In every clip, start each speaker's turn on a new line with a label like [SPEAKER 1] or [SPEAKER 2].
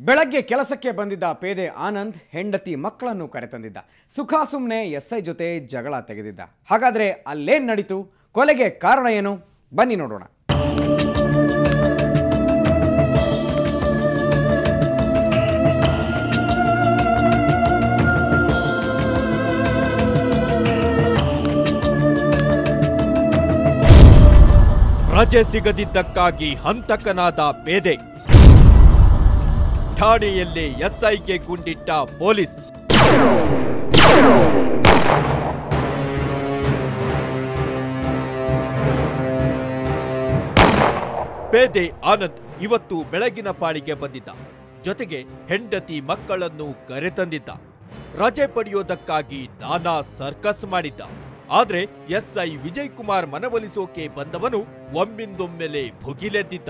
[SPEAKER 1] ಬೆಳಗ್ಗೆ ಕೆಲಸಕ್ಕೆ ಬಂದಿದ್ದ ಪೇದೆ ಆನಂದ್ ಹೆಂಡತಿ ಮಕ್ಕಳನ್ನು ಕರೆತಂದಿದ್ದ ಸುಖ ಸುಮ್ಮನೆ ಎಸ್ಐ ಜೊತೆ ಜಗಳ ತೆಗೆದಿದ್ದ ಹಾಗಾದ್ರೆ ಅಲ್ಲೇನ್ ನಡೀತು ಕೊಲೆಗೆ ಕಾರಣ ಏನು ಬನ್ನಿ ನೋಡೋಣ
[SPEAKER 2] ರಜೆ ಸಿಗದಿದ್ದಕ್ಕಾಗಿ ಹಂತಕನಾದ ಪೇದೆ ಠಾಣೆಯಲ್ಲಿ ಎಸ್ಐಗೆ ಗುಂಡಿಟ್ಟ ಪೊಲೀಸ್ ಪೇದೆ ಆನಂದ್ ಇವತ್ತು ಬೆಳಗಿನ ಪಾಳಿಗೆ ಬಂದಿದ್ದ ಜೊತೆಗೆ ಹೆಂಡತಿ ಮಕ್ಕಳನ್ನು ಕರೆತಂದಿದ್ದ ರಜೆ ಪಡೆಯೋದಕ್ಕಾಗಿ ನಾನಾ ಸರ್ಕಸ್ ಮಾಡಿದ್ದ ಆದ್ರೆ ಎಸ್ಐ ವಿಜಯ್ ಕುಮಾರ್ ಮನವೊಲಿಸೋಕೆ ಬಂದವನು ಒಮ್ಮಿಂದೊಮ್ಮೆಲೆ ಭುಗಿಲೆದ್ದಿದ್ದ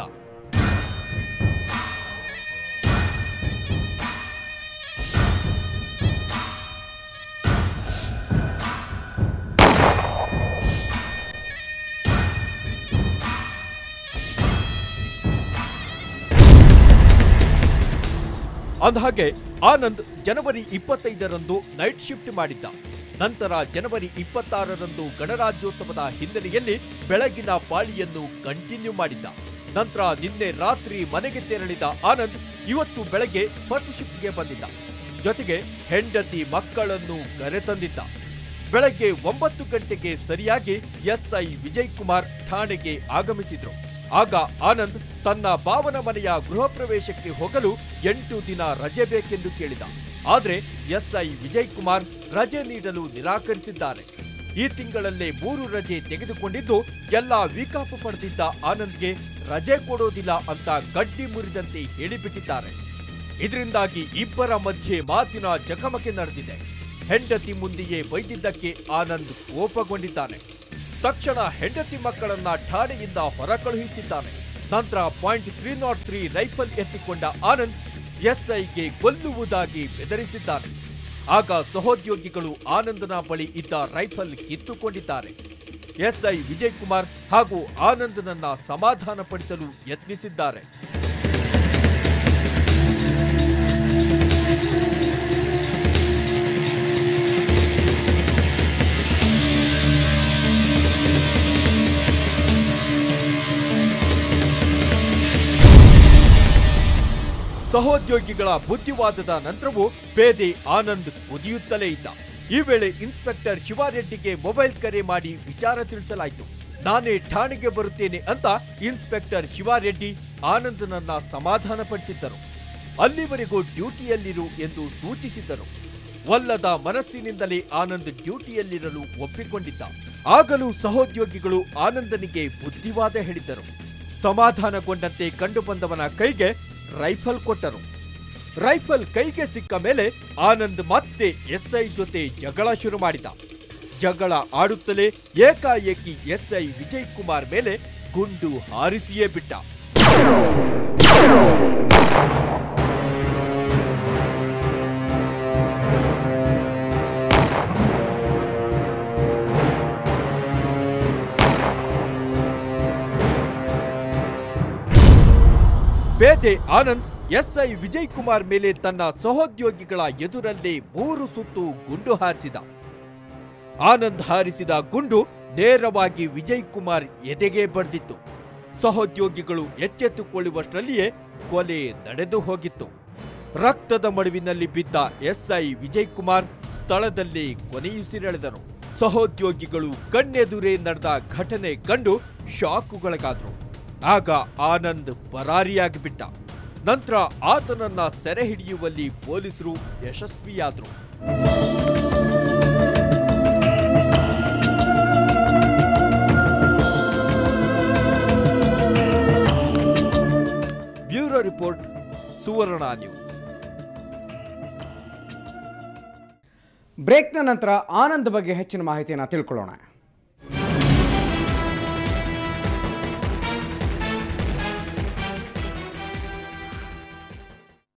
[SPEAKER 2] ಅಂದಹಾಗೆ ಆನಂದ್ ಜನವರಿ ಇಪ್ಪತ್ತೈದರಂದು ನೈಟ್ ಶಿಫ್ಟ್ ಮಾಡಿದ್ದ ನಂತರ ಜನವರಿ ಇಪ್ಪತ್ತಾರರಂದು ಗಣರಾಜ್ಯೋತ್ಸವದ ಹಿನ್ನೆಲೆಯಲ್ಲಿ ಬೆಳಗಿನ ಪಾಳಿಯನ್ನು ಕಂಟಿನ್ಯೂ ಮಾಡಿದ್ದ ನಂತರ ನಿನ್ನೆ ರಾತ್ರಿ ಮನೆಗೆ ತೆರಳಿದ ಆನಂದ್ ಇವತ್ತು ಬೆಳಗ್ಗೆ ಫಸ್ಟ್ ಶಿಫ್ಟ್ಗೆ ಬಂದಿದ್ದ ಜೊತೆಗೆ ಹೆಂಡತಿ ಮಕ್ಕಳನ್ನು ಕರೆತಂದಿದ್ದ ಬೆಳಗ್ಗೆ ಒಂಬತ್ತು ಗಂಟೆಗೆ ಸರಿಯಾಗಿ ಎಸ್ಐ ವಿಜಯ್ ಕುಮಾರ್ ಠಾಣೆಗೆ ಆಗಮಿಸಿದ್ರು ಆಗ ಆನಂದ್ ತನ್ನ ಭಾವನ ಮನೆಯ ಗೃಹ ಪ್ರವೇಶಕ್ಕೆ ಹೋಗಲು ಎಂಟು ದಿನ ರಜೆ ಬೇಕೆಂದು ಕೇಳಿದ ಆದ್ರೆ ಎಸ್ಐ ವಿಜಯ್ ಕುಮಾರ್ ರಜೆ ನೀಡಲು ನಿರಾಕರಿಸಿದ್ದಾರೆ ಈ ತಿಂಗಳಲ್ಲೇ ಮೂರು ರಜೆ ತೆಗೆದುಕೊಂಡಿದ್ದು ಎಲ್ಲ ವೀಕಾಪ್ ಪಡೆದಿದ್ದ ಆನಂದ್ಗೆ ರಜೆ ಕೊಡೋದಿಲ್ಲ ಅಂತ ಗಡ್ಡಿ ಮುರಿದಂತೆ ಹೇಳಿಬಿಟ್ಟಿದ್ದಾರೆ ಇದರಿಂದಾಗಿ ಇಬ್ಬರ ಮಧ್ಯೆ ಮಾತಿನ ಚಕಮಕಿ ನಡೆದಿದೆ ಹೆಂಡತಿ ಮುಂದೆಯೇ ಬೈದಿದ್ದಕ್ಕೆ ಆನಂದ್ ಕೋಪಗೊಂಡಿದ್ದಾನೆ ತಕ್ಷಣ ಹೆಂಡತಿ ಮಕ್ಕಳನ್ನ ಠಾಣೆಯಿಂದ ಹೊರ ಕಳುಹಿಸಿದ್ದಾನೆ ನಂತರ point three not three rifle ಎತ್ತಿಕೊಂಡ ಆನಂದ್ ಎಸ್ಐಗೆ ಕೊಲ್ಲುವುದಾಗಿ ಬೆದರಿಸಿದ್ದಾನೆ ಆಗ ಸಹೋದ್ಯೋಗಿಗಳು ಆನಂದನ ಬಳಿ ಇದ್ದ ರೈಫಲ್ ಕಿತ್ತುಕೊಂಡಿದ್ದಾರೆ ಎಸ್ಐ ವಿಜಯ್ ಕುಮಾರ್ ಹಾಗೂ ಆನಂದನನ್ನ ಸಮಾಧಾನಪಡಿಸಲು ಯತ್ನಿಸಿದ್ದಾರೆ ಸಹೋದ್ಯೋಗಿಗಳ ಬುದ್ಧಿವಾದದ ನಂತರವೂ ಪೇದೆ ಆನಂದ್ ಕುದಿಯುತ್ತಲೇ ಇದ್ದ ಈ ವೇಳೆ ಇನ್ಸ್ಪೆಕ್ಟರ್ ಶಿವಾರೆಡ್ಡಿಗೆ ಮೊಬೈಲ್ ಕರೆ ಮಾಡಿ ವಿಚಾರ ತಿಳಿಸಲಾಯಿತು ನಾನೇ ಠಾಣೆಗೆ ಬರುತ್ತೇನೆ ಅಂತ ಇನ್ಸ್ಪೆಕ್ಟರ್ ಶಿವಾರೆಡ್ಡಿ ಆನಂದನನ್ನ ಸಮಾಧಾನಪಡಿಸಿದ್ದರು ಅಲ್ಲಿವರೆಗೂ ಡ್ಯೂಟಿಯಲ್ಲಿರು ಎಂದು ಸೂಚಿಸಿದ್ದರು ಒಲ್ಲದ ಮನಸ್ಸಿನಿಂದಲೇ ಆನಂದ್ ಡ್ಯೂಟಿಯಲ್ಲಿರಲು ಒಪ್ಪಿಕೊಂಡಿದ್ದ ಆಗಲೂ ಸಹೋದ್ಯೋಗಿಗಳು ಆನಂದನಿಗೆ ಬುದ್ಧಿವಾದ ಹೇಳಿದ್ದರು ಸಮಾಧಾನಗೊಂಡಂತೆ ಕಂಡುಬಂದವನ ಕೈಗೆ ರೈಫಲ್ ಕೊಟ್ಟರು ರೈಫಲ್ ಕೈಗೆ ಸಿಕ್ಕ ಮೇಲೆ ಆನಂದ್ ಮತ್ತೆ ಎಸ್ಐ ಜೊತೆ ಜಗಳ ಶುರು ಮಾಡಿದ ಜಗಳ ಆಡುತ್ತಲೇ ಏಕಾಏಕಿ ಎಸ್ಐ ವಿಜಯ್ ಕುಮಾರ್ ಮೇಲೆ ಗುಂಡು ಹಾರಿಸಿಯೇ ಬಿಟ್ಟ ಪೇದೆ ಆನಂದ್ ಎಸ್ಐ ವಿಜಯ್ ಕುಮಾರ್ ಮೇಲೆ ತನ್ನ ಸಹೋದ್ಯೋಗಿಗಳ ಎದುರಲ್ಲೇ ಮೂರು ಸುತ್ತು ಗುಂಡು ಹಾರಿಸಿದ ಆನಂದ್ ಹಾರಿಸಿದ ಗುಂಡು ನೇರವಾಗಿ ವಿಜಯ್ ಕುಮಾರ್ ಎದೆಗೆ ಬಡ್ದಿತ್ತು ಸಹೋದ್ಯೋಗಿಗಳು ಎಚ್ಚೆತ್ತುಕೊಳ್ಳುವಷ್ಟರಲ್ಲಿಯೇ ಕೊಲೆ ನಡೆದು ಹೋಗಿತ್ತು ರಕ್ತದ ಮಡುವಿನಲ್ಲಿ ಬಿದ್ದ ಎಸ್ಐ ವಿಜಯ್ ಕುಮಾರ್ ಸ್ಥಳದಲ್ಲೇ ಕೊನೆಯುಸಿರೆಳೆದರು ಸಹೋದ್ಯೋಗಿಗಳು ಕಣ್ಣೆದುರೇ ನಡೆದ ಘಟನೆ ಕಂಡು ಶಾಕುಗೊಳಗಾದ್ರು ಆಗ ಆನಂದ್ ಪರಾರಿಯಾಗಿ ಬಿಟ್ಟ ನಂತರ ಆತನನ್ನ ಸೆರೆ ಹಿಡಿಯುವಲ್ಲಿ ಪೊಲೀಸರು ಯಶಸ್ವಿಯಾದ್ರು ಬ್ಯೂರೋ ರಿಪೋರ್ಟ್ ಸುವರ್ಣ ನ್ಯೂಸ್
[SPEAKER 1] ಬ್ರೇಕ್ನ ನಂತರ ಆನಂದ್ ಬಗ್ಗೆ ಹೆಚ್ಚಿನ ಮಾಹಿತಿಯನ್ನು ತಿಳ್ಕೊಳ್ಳೋಣ